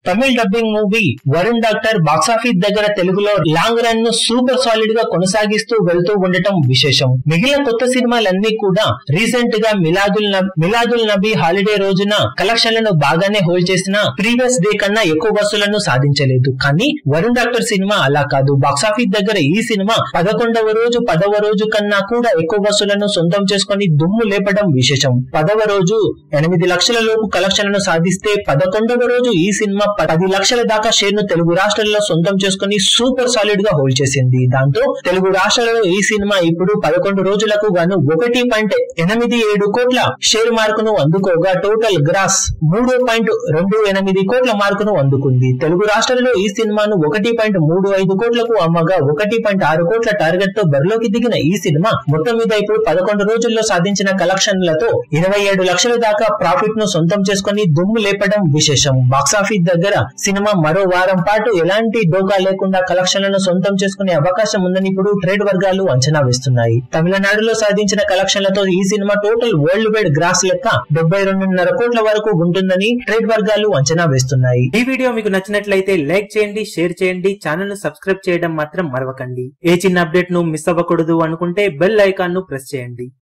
తమిళ dubbing movie Varun Doctor box office దగ్గర తెలుగులో long run ను సూపర్ సాలిడ్ గా కొనసాగిస్తూ వెళ్తూ ఉండటం విశేషం మిగిలిన కొత్త సినిమాలన్నీ కూడా రీసెంట్ గా మిలాదుల్ నబ్- మిలాదుల్ నబీ హాలిడే రోజున కలెక్షన్లను బాగానే హోల్డ్ చేసిన ప్రీవియస్ డే కన్నా ఎక్కువ వసూలను సాధించలేదు కానీ వరుణ్ డాక్టర్ సినిమా అలా కాదు బాక్సాఫీస్ దగ్గర ఈ సినిమా పదకొండవ రోజు పదవ రోజు కన్నా కూడా ఎక్కువ వసూలను సొంతం చేసుకొని దుమ్ము లేపడం విశేషం పదవ రోజు ఎనిమిది లక్షల లోపు కలెక్షన్లను సాధిస్తే పదకొండవ రోజు ఈ సినిమా పది లక్షల దాకా షేర్ ను తెలుగు రాష్ట్రాల్లో సొంతం చేసుకుని సూపర్ సాలిడ్ గా హోల్డ్ చేసింది దాంతో తెలుగు రాష్ట్రాలలో ఈ సినిమా ఇప్పుడు పదకొండు రోజులకు గాను ఒకటి పాయింట్ ఎనిమిది ఏడు కోట్ల షేర్ మార్కును అందుకోగా టోటల్ గ్రాస్ మూడు పాయింట్ రెండు ఎనిమిది కోట్ల మార్కును అందుకుంది తెలుగు రాష్ట్రాలలో ఈ సినిమాను ఒకటి పాయింట్ మూడు ఐదు కోట్లకు అమ్మగా ఒకటి పాయింట్ ఆరు కోట్ల టార్గెట్ తో బరిలోకి దిగిన ఈ సినిమా మొత్తం మీద ఇప్పుడు పదకొండు రోజుల్లో సాధించిన కలెక్షన్లతో ఇరవై ఏడు లక్షల దాకా ప్రాఫిట్ ను సొంతం చేసుకుని దుమ్ము లేపడం విశేషం బాక్సాఫీస్ దగ్గర సినిమా మరో వారం పాటు ఎలాంటి డోకా లేకుండా కలెక్షన్లను సొంతం చేసుకునే అవకాశం ఉందని ఇప్పుడు ట్రేడ్ వర్గాలు అంచనా వేస్తున్నాయి తమిళనాడులో సాధించిన కలెక్షన్లతో ఈ సినిమా టోటల్ వరల్డ్ వైడ్ గ్రాస్ లెక్క డెబ్బై రెండున్నర కోట్ల వరకు ఉంటుందని ట్రేడ్ వర్గాలు అంచనా వేస్తున్నాయి ఈ వీడియో మీకు నచ్చినట్లయితే లైక్ చేయండి షేర్ చేయండి ఛానల్ ను సబ్స్క్రైబ్ చేయడం మాత్రం మరవకండి ఏ చిన్న అప్డేట్ ను మిస్ అవ్వకూడదు అనుకుంటే బెల్ ఐకాన్ ను ప్రెస్ చేయండి